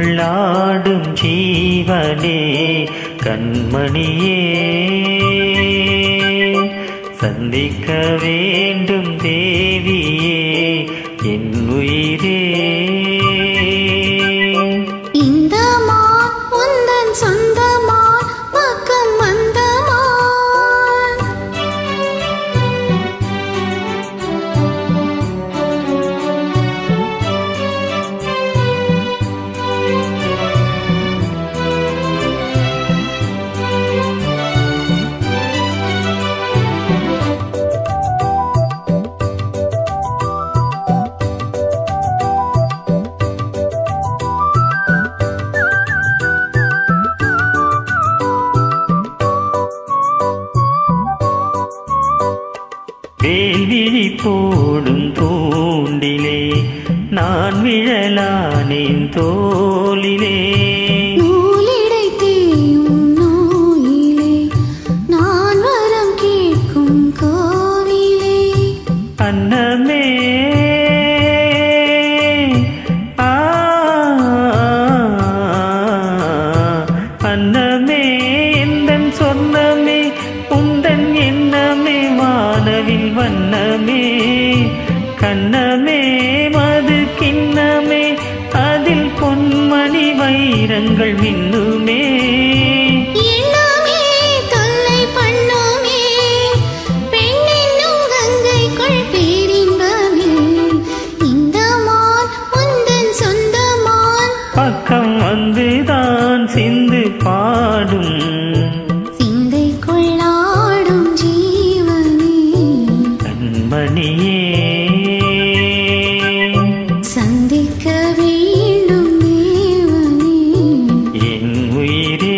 கொள்ளாடும் ஜீவனே கண்மணியே சந்திக்க வேண்டும் தேவியே என் உயிரே இந்த மான் உந்தன் சொந்தமான் பக்கம் வந்த மான் வேல்விழி போடும் தூண்டிலே நான் விழலானேன் தோளிலே நூலிடை தேயும் நோயிலே நான் வரம் கேட்கும் கோவிலே அன்னமே ஆ, அன்னமே எந்தன் சொன்னமே உந்தன் எண்ணமே வானவில் வண்ணமே கண்ணமே மது கிண்ணமே அதில் பொன்மணி வைரங்கள் மின்னுமே எண்ணமே தொல்லை பண்ணுமே பெண்ணென்னும் கங்கைக்குள் பேரின்பமே இந்த மான் உந்தன் சொந்தமான் பக்கம் வந்துதான் சிந்து பாடும் சிந்தை கொள்ளாடும் ஜீவனே கண்மணியே சந்திக்க வேண்டும் தேவனே என் உயிரே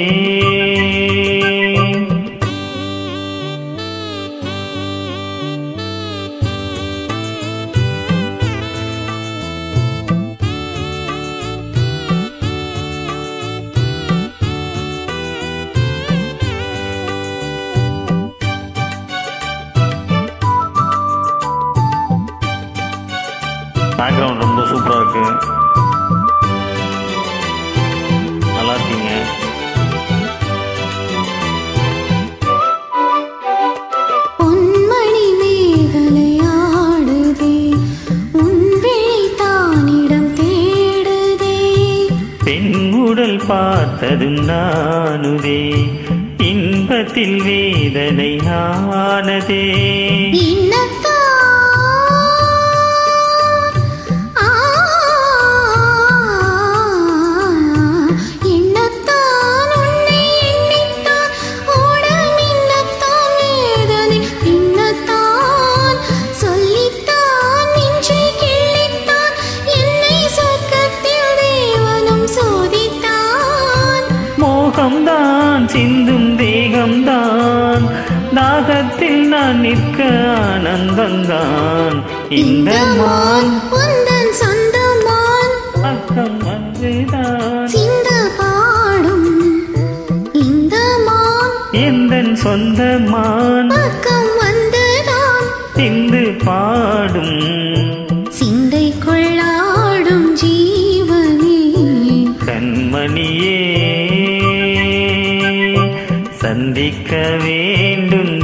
பேக்ரவுண்ட் ரொம்ப சூப்பராக இருக்கு நல்லா இருக்கீங்க பொன்மணி மேகலையாடுதே உன் விழி தானிடம் தேடுதே பெண் உடல் பார்த்ததும் நானுதே இன்பத்தில் வேதனை ஆனதே இன்னத்தான் ஆ எண்ணத்தான் உன்னை எண்ணித்தான் ஓட மின்னத்தான் வேதனை பின்னத்தான் சொல்லித்தான் நெஞ்சை கிள்ளித்தான் என்னை சொர்க்கத்தில் தேவனும் சோதித்தான் மோகம்தான் சிந்தும் தேகம்தான் தாகத்தில் நான் நிற்க ஆனந்தந்தான் இந்த மான் உந்தன் சொந்தமான் பக்கம் வந்துதான் சிந்த பாடும் இந்த மான் எந்தன் சொந்த மான் பக்கம் வந்துதான் சிந்து பாடும் சிந்தை கொள்ளாடும் ஜீவனே கண்மணியே சந்திக்க வேண்டும்